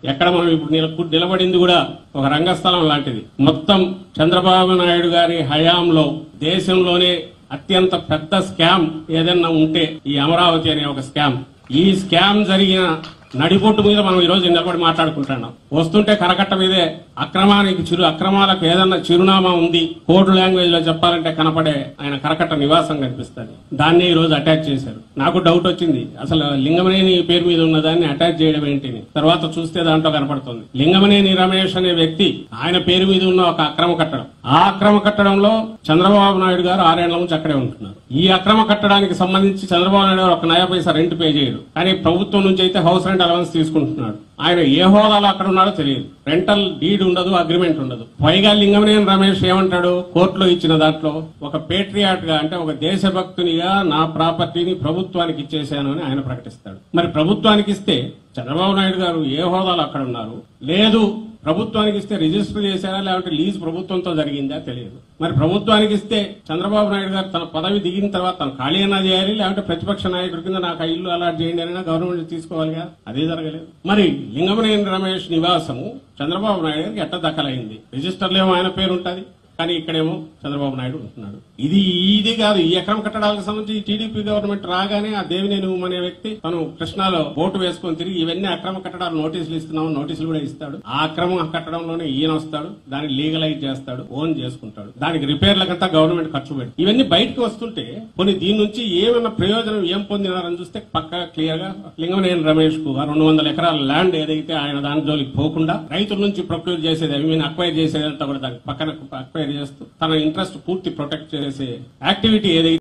ఎక్కడ మనం ఇప్పుడు నిల- నిలబడింది కూడా ఒక రంగస్థలం లాంటిది మొత్తం చంద్రబాబు నాయుడు గారి హయాంలో దేశంలోనే అత్యంత పెద్ద స్కామ్ ఏదైనా ఉంటే ఈ అమరావతి అనే ఒక స్కామ్ ఈ స్కామ్ జరిగిన నడిబొట్టు మీద మనం ఈ రోజు నిలబడి మాట్లాడుకుంటున్నాం వస్తుంటే కరకట్ట మీదే అక్రమానికి చిరు అక్రమాలకు ఏదన్నా చిరునామా ఉంది కోడ్ లాంగ్వేజ్ లో చెప్పాలంటే కనపడే ఆయన కరకట్ట నివాసం కనిపిస్తుంది దాన్ని ఈ రోజు అటాచ్ చేశారు నాకు డౌట్ వచ్చింది అసలు లింగమనేని పేరు మీద ఉన్న దాన్ని అటాచ్ చేయడం ఏంటిని తర్వాత చూస్తే దాంట్లో కనపడుతుంది లింగమనేని రమేష్ అనే వ్యక్తి ఆయన పేరు మీద ఉన్న ఒక అక్రమ కట్టడం ఆ అక్రమ కట్టడంలో చంద్రబాబు నాయుడు గారు ఆరేళ్ల నుంచి అక్కడే ఉంటున్నారు ఈ అక్రమ కట్టడానికి సంబంధించి చంద్రబాబు నాయుడు గారు ఒక నయా పైసా రెంట్ పే చేయడు కానీ ప్రభుత్వం నుంచి అయితే హౌస్ రెంట్ అలవెన్స్ తీసుకుంటున్నాడు ఆయన ఏ హోదాలో అక్కడ ఉన్నాడో తెలియదు రెంటల్ డీడ్ ఉండదు అగ్రిమెంట్ ఉండదు పైగా లింగమనేని రమేష్ ఏమంటాడు కోర్టులో ఇచ్చిన దాంట్లో ఒక పేట్రియాట్ గా అంటే ఒక దేశభక్తునిగా నా ప్రాపర్టీని ప్రభుత్వానికి ఇచ్చేశాను అని ఆయన ప్రకటిస్తాడు మరి ప్రభుత్వానికి ఇస్తే చంద్రబాబు నాయుడు గారు ఏ హోదాలో అక్కడ ఉన్నారు లేదు ప్రభుత్వానికి ఇస్తే రిజిస్టర్ చేశారా లేకపోతే లీజ్ ప్రభుత్వంతో జరిగిందా తెలియదు మరి ప్రభుత్వానికి ఇస్తే చంద్రబాబు నాయుడు గారు తన పదవి దిగిన తర్వాత తను ఖాళీ అయినా చేయాలి లేకపోతే ప్రతిపక్ష నాయకుడి కింద నాకు ఆ ఇల్లు అలాట్ చేయండి అని గవర్నమెంట్ తీసుకోవాలిగా అదే జరగలేదు మరి లింగమనేని రమేష్ నివాసము చంద్రబాబు నాయుడు గారికి ఎట్ట దక్కలైంది రిజిస్టర్లో ఏమో ఆయన పేరు ఉంటది కానీ ఇక్కడేమో చంద్రబాబు నాయుడు ఉంటున్నాడు ఇది ఇది కాదు ఈ అక్రమ కట్టడాలకు సంబంధించి టీడీపీ గవర్నమెంట్ రాగానే ఆ దేవినేని ఉమ్మ అనే వ్యక్తి తను కృష్ణాలో ఓటు వేసుకొని తిరిగి ఇవన్నీ అక్రమ కట్టడాలు నోటీసులు ఇస్తున్నాము నోటీసులు కూడా ఇస్తాడు ఆ అక్రమ కట్టడంలోనే ఈయన వస్తాడు దాన్ని లీగలైజ్ చేస్తాడు ఓన్ చేసుకుంటాడు దానికి రిపేర్లకంతా గవర్నమెంట్ ఖర్చు పెట్టి ఇవన్నీ బయటకు వస్తుంటే కొన్ని దీని నుంచి ఏమైనా ప్రయోజనం ఏం పొందినారని చూస్తే పక్క క్లియర్ గా లింగమనేని రమేష్ కు ఆ రెండు వందల ఎకరాల ల్యాండ్ ఏదైతే ఆయన దాని జోలికి పోకుండా రైతుల నుంచి ప్రొక్యూర్ చేసేది ఐ మీన్ అక్వైర్ చేసేదంతా కూడా దానికి పక్కన అక్వైర్ చేస్తూ తన ఇంట్రెస్ట్ పూర్తి ప్రొటెక్ట్ చేసే యాక్టివిటీ ఏదైతే